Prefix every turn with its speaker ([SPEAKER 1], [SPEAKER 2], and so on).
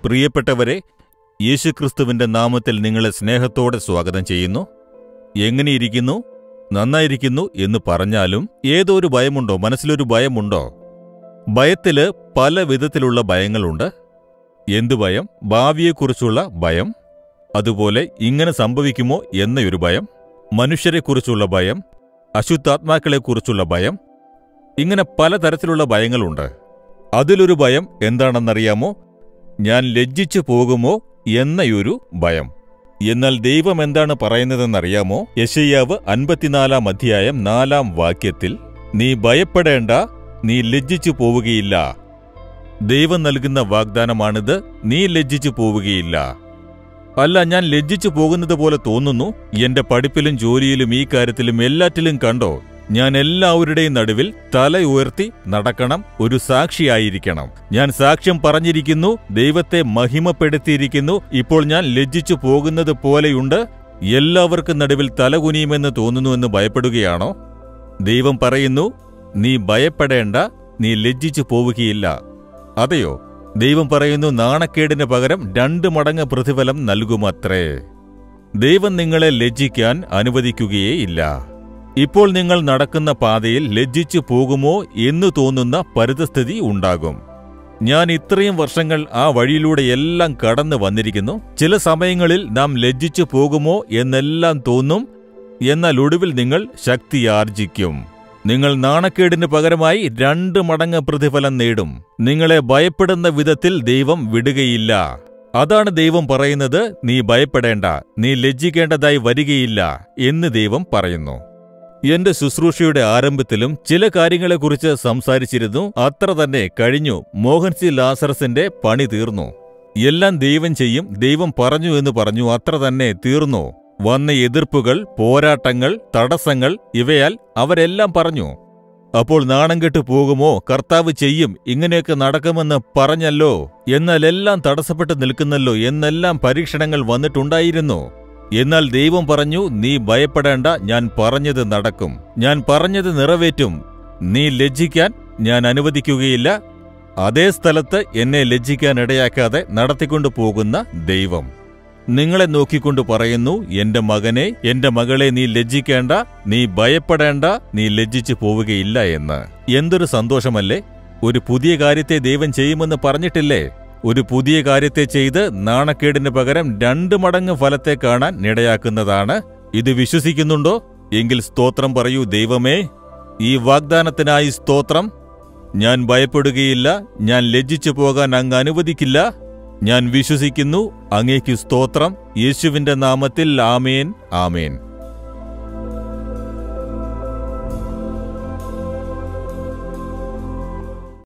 [SPEAKER 1] പ്രിയപ്പെട്ടവരെ യേശുക്രിസ്തുവിന്റെ നാമത്തിൽ നിങ്ങളെ സ്നേഹത്തോടെ സ്വാഗതം ചെയ്യുന്നു എങ്ങനെയിരിക്കുന്നു നന്നായിരിക്കുന്നു എന്ന് പറഞ്ഞാലും ഏതോ ഒരു ഭയമുണ്ടോ മനസ്സിലൊരു ഭയമുണ്ടോ ഭയത്തില് പല വിധത്തിലുള്ള ഭയങ്ങളുണ്ട് എന്തു ഭയം ഭാവിയെക്കുറിച്ചുള്ള ഭയം അതുപോലെ ഇങ്ങനെ സംഭവിക്കുമോ എന്നൊരു ഭയം മനുഷ്യരെക്കുറിച്ചുള്ള ഭയം അശുദ്ധാത്മാക്കളെക്കുറിച്ചുള്ള ഭയം ഇങ്ങനെ പലതരത്തിലുള്ള ഭയങ്ങളുണ്ട് അതിലൊരു ഭയം എന്താണെന്നറിയാമോ ഞാൻ ലജ്ജിച്ചു പോകുമോ എന്നയൊരു ഭയം എന്നാൽ ദൈവം എന്താണ് പറയുന്നതെന്നറിയാമോ യശയ്യാവ് അൻപത്തിനാലാം അധ്യായം നാലാം വാക്യത്തിൽ നീ ഭയപ്പെടേണ്ട നീ ലജ്ജിച്ചു പോവുകയില്ല ദൈവം നൽകുന്ന വാഗ്ദാനമാണിത് നീ ലജ്ജിച്ചു പോവുകയില്ല അല്ല ഞാൻ ലജ്ജിച്ചു പോകുന്നത് പോലെ തോന്നുന്നു എന്റെ പഠിപ്പിലും ജോലിയിലും ഈ കാര്യത്തിലും എല്ലാറ്റിലും കണ്ടോ ഞാൻ എല്ലാവരുടെയും നടുവിൽ തല ഉയർത്തി നടക്കണം ഒരു സാക്ഷിയായിരിക്കണം ഞാൻ സാക്ഷ്യം പറഞ്ഞിരിക്കുന്നു ദൈവത്തെ മഹിമപ്പെടുത്തിയിരിക്കുന്നു ഇപ്പോൾ ഞാൻ ലജ്ജിച്ചു പോകുന്നത് പോലെയുണ്ട് എല്ലാവർക്കും നടുവിൽ തലകുനിയുമെന്ന് തോന്നുന്നുവെന്ന് ഭയപ്പെടുകയാണോ ദൈവം പറയുന്നു നീ ഭയപ്പെടേണ്ട നീ ലജ്ജിച്ചു പോവുകയില്ല അതെയോ ദൈവം പറയുന്നു നാണക്കേടിന് പകരം രണ്ട് മടങ്ങ് പ്രതിഫലം നൽകുമത്രേ ദൈവം നിങ്ങളെ ലജ്ജിക്കാൻ അനുവദിക്കുകയേയില്ല ഇപ്പോൾ നിങ്ങൾ നടക്കുന്ന പാതയിൽ ലജ്ജിച്ചു പോകുമോ എന്ന് തോന്നുന്ന പരിതസ്ഥിതി ഉണ്ടാകും ഞാൻ ഇത്രയും വർഷങ്ങൾ ആ വഴിയിലൂടെ എല്ലാം കടന്നു വന്നിരിക്കുന്നു ചില സമയങ്ങളിൽ നാം ലജ്ജിച്ചു പോകുമോ എന്നെല്ലാം തോന്നും എന്നാൽ ഒടുവിൽ നിങ്ങൾ ശക്തിയാർജിക്കും നിങ്ങൾ നാണക്കേടിന് പകരമായി രണ്ട് മടങ്ങ് പ്രതിഫലം നേടും നിങ്ങളെ ഭയപ്പെടുന്ന വിധത്തിൽ ദൈവം വിടുകയില്ല അതാണ് ദൈവം പറയുന്നത് നീ ഭയപ്പെടേണ്ട നീ ലജ്ജിക്കേണ്ടതായി വരികയില്ല എന്ന് ദൈവം പറയുന്നു എന്റെ ശുശ്രൂഷയുടെ ആരംഭത്തിലും ചില കാര്യങ്ങളെക്കുറിച്ച് സംസാരിച്ചിരുന്നു അത്ര തന്നെ കഴിഞ്ഞു മോഹൻ സി ലാസറസിന്റെ പണി തീർന്നു എല്ലാം ദൈവം ചെയ്യും ദൈവം പറഞ്ഞു എന്ന് പറഞ്ഞു അത്ര തന്നെ തീർന്നു വന്ന എതിർപ്പുകൾ പോരാട്ടങ്ങൾ തടസ്സങ്ങൾ ഇവയാൽ അവരെല്ലാം പറഞ്ഞു അപ്പോൾ നാണം കെട്ടു പോകുമോ കർത്താവ് ചെയ്യും ഇങ്ങനെയൊക്കെ നടക്കുമെന്ന് പറഞ്ഞല്ലോ എന്നാൽ എല്ലാം തടസ്സപ്പെട്ട് നിൽക്കുന്നല്ലോ എന്നെല്ലാം പരീക്ഷണങ്ങൾ വന്നിട്ടുണ്ടായിരുന്നു എന്നാൽ ദൈവം പറഞ്ഞു നീ ഭയപ്പെടേണ്ട ഞാൻ പറഞ്ഞത് നടക്കും ഞാൻ പറഞ്ഞത് നിറവേറ്റും നീ ലജ്ജിക്കാൻ ഞാൻ അനുവദിക്കുകയില്ല അതേ സ്ഥലത്ത് എന്നെ ലജ്ജിക്കാൻ ഇടയാക്കാതെ നടത്തിക്കൊണ്ടു പോകുന്ന ദൈവം നിങ്ങളെ നോക്കിക്കൊണ്ട് പറയുന്നു എന്റെ മകനെ എന്റെ മകളെ നീ ലജ്ജിക്കേണ്ട നീ ഭയപ്പെടേണ്ട നീ ലജ്ജിച്ചു പോവുകയില്ല എന്ന് എന്തൊരു സന്തോഷമല്ലേ ഒരു പുതിയ കാര്യത്തെ ദൈവം ചെയ്യുമെന്ന് പറഞ്ഞിട്ടില്ലേ ഒരു പുതിയ കാര്യത്തെ ചെയ്ത് നാണക്കേടിന് പകരം രണ്ട് മടങ്ങ് ഫലത്തെ കാണാൻ ഇടയാക്കുന്നതാണ് ഇത് വിശ്വസിക്കുന്നുണ്ടോ എങ്കിൽ സ്തോത്രം പറയൂ ദൈവമേ ഈ വാഗ്ദാനത്തിനായി സ്തോത്രം ഞാൻ ഭയപ്പെടുകയില്ല ഞാൻ ലജ്ജിച്ചു പോകാൻ അങ്ങ് അനുവദിക്കില്ല ഞാൻ വിശ്വസിക്കുന്നു അങ്ങേക്ക് സ്തോത്രം യേശുവിന്റെ നാമത്തിൽ ആമേൻ ആമേൻ